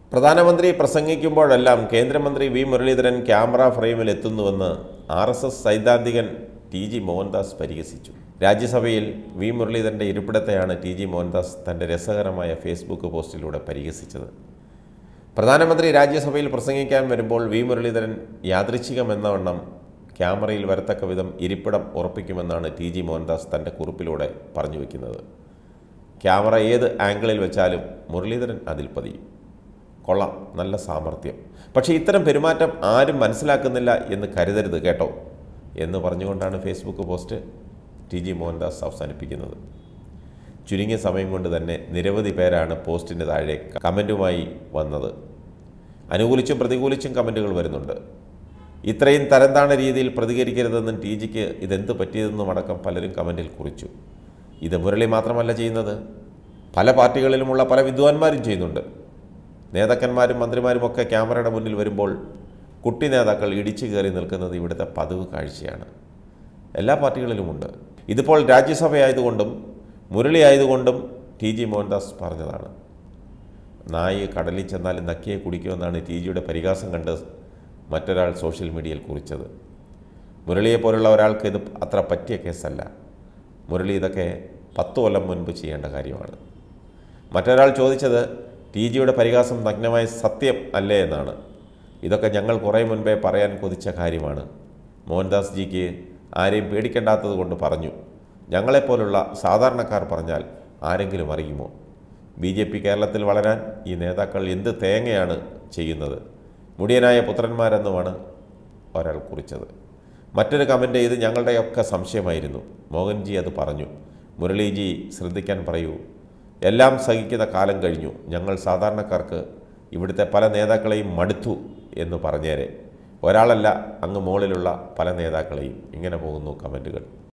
പ്രധാനമന്ത്രി പ്രസംഗിക്കുമ്പോഴെല്ലാം കേന്ദ്രമന്ത്രി V Muraleedharan camera ഫ്രെയിമിൽ എത്തുന്നുവെന്ന് ആർ എസ് എസ് സൈദ്ധാന്തികൻ ടി ജി മോഹൻദാസ് പരിഹസിച്ചു രാജ്യസഭയിൽ വി മുരളീധരൻ്റെ ഇരിപ്പിടത്തെയാണ് ടി ജി മോഹൻദാസ് തൻ്റെ രസകരമായ ഫേസ്ബുക്ക് പോസ്റ്റിലൂടെ പരിഹസിച്ചത് പ്രധാനമന്ത്രി രാജ്യസഭയിൽ പ്രസംഗിക്കാൻ വരുമ്പോൾ വി മുരളീധരൻ യാദൃച്ഛികമെന്നവണ്ണം ക്യാമറയിൽ വരത്തക്ക വിധം ഇരിപ്പിടം ഉറപ്പിക്കുമെന്നാണ് ടി ജി മോഹൻദാസ് തൻ്റെ കുറിപ്പിലൂടെ പറഞ്ഞു വയ്ക്കുന്നത് ക്യാമറ ഏത് ആംഗിളിൽ വെച്ചാലും മുരളീധരൻ അതിൽ പതിയും കൊള്ളാം നല്ല സാമർഥ്യം പക്ഷേ ഇത്തരം പെരുമാറ്റം ആരും മനസ്സിലാക്കുന്നില്ല എന്ന് കരുതരുത് കേട്ടോ എന്ന് പറഞ്ഞുകൊണ്ടാണ് Facebook post T G Mohandas അവസാനിപ്പിക്കുന്നത് ചുരുങ്ങിയ സമയം കൊണ്ട് തന്നെ നിരവധി പേരാണ് പോസ്റ്റിൻ്റെ താഴെ കമൻറ്റുമായി വന്നത് അനുകൂലിച്ചും പ്രതികൂലിച്ചും കമൻറ്റുകൾ വരുന്നുണ്ട് ഇത്രയും തരംതാണ രീതിയിൽ പ്രതികരിക്കരുതെന്നും ടി ജിക്ക് ഇതെന്ത് പറ്റിയതെന്നും അടക്കം പലരും കമൻറ്റിൽ കുറിച്ചു ഇത് മുരളി മാത്രമല്ല ചെയ്യുന്നത് പല പാർട്ടികളിലുമുള്ള പല വിദ്വാൻമാരും ചെയ്യുന്നുണ്ട് നേതാക്കന്മാരും മന്ത്രിമാരുമൊക്കെ ക്യാമറയുടെ മുന്നിൽ വരുമ്പോൾ കുട്ടി നേതാക്കൾ ഇടിച്ചു കയറി നിൽക്കുന്നത് ഇവിടുത്തെ പതിവ് കാഴ്ചയാണ് എല്ലാ പാർട്ടികളിലുമുണ്ട് ഇതിപ്പോൾ രാജ്യസഭയായതുകൊണ്ടും മുരളി ആയതുകൊണ്ടും ടി ജി മോഹൻദാസ് പറഞ്ഞതാണ് നായി കടലിൽ ചെന്നാൽ നക്കിയെ കുടിക്കുമെന്നാണ് ടി ജിയുടെ പരിഹാസം കണ്ട് മറ്റൊരാൾ സോഷ്യൽ മീഡിയയിൽ കുറിച്ചത് മുരളിയെപ്പോലുള്ള ഒരാൾക്ക് ഇത് അത്ര പറ്റിയ കേസല്ല മുരളി ഇതൊക്കെ പത്ത് കൊല്ലം മുൻപ് ചെയ്യേണ്ട കാര്യമാണ് മറ്റൊരാൾ ചോദിച്ചത് ടി ജിയുടെ പരിഹാസം നഗ്നമായ സത്യം അല്ലേ എന്നാണ് ഇതൊക്കെ ഞങ്ങൾ കുറേ മുൻപേ പറയാൻ കൊതിച്ച കാര്യമാണ് മോഹൻദാസ് ജിക്ക് ആരെയും പേടിക്കേണ്ടാത്തത് കൊണ്ട് പറഞ്ഞു ഞങ്ങളെപ്പോലുള്ള സാധാരണക്കാർ പറഞ്ഞാൽ ആരെങ്കിലും അറിയുമോ ബി ജെ പി കേരളത്തിൽ വളരാൻ ഈ നേതാക്കൾ എന്ത് തേങ്ങയാണ് ചെയ്യുന്നത് മുടിയനായ പുത്രന്മാരെന്നുമാണ് ഒരാൾ കുറിച്ചത് മറ്റൊരു കമൻറ്റ് ഇത് ഞങ്ങളുടെയൊക്കെ സംശയമായിരുന്നു മോഹൻജി അത് പറഞ്ഞു മുരളീജി ശ്രദ്ധിക്കാൻ പറയൂ എല്ലാം സഹിക്കുന്ന കാലം കഴിഞ്ഞു ഞങ്ങൾ സാധാരണക്കാർക്ക് ഇവിടുത്തെ പല നേതാക്കളെയും മടുത്തു എന്ന് പറഞ്ഞേരെ ഒരാളല്ല അങ്ങ് മുകളിലുള്ള പല നേതാക്കളെയും ഇങ്ങനെ പോകുന്നു കമൻറ്റുകൾ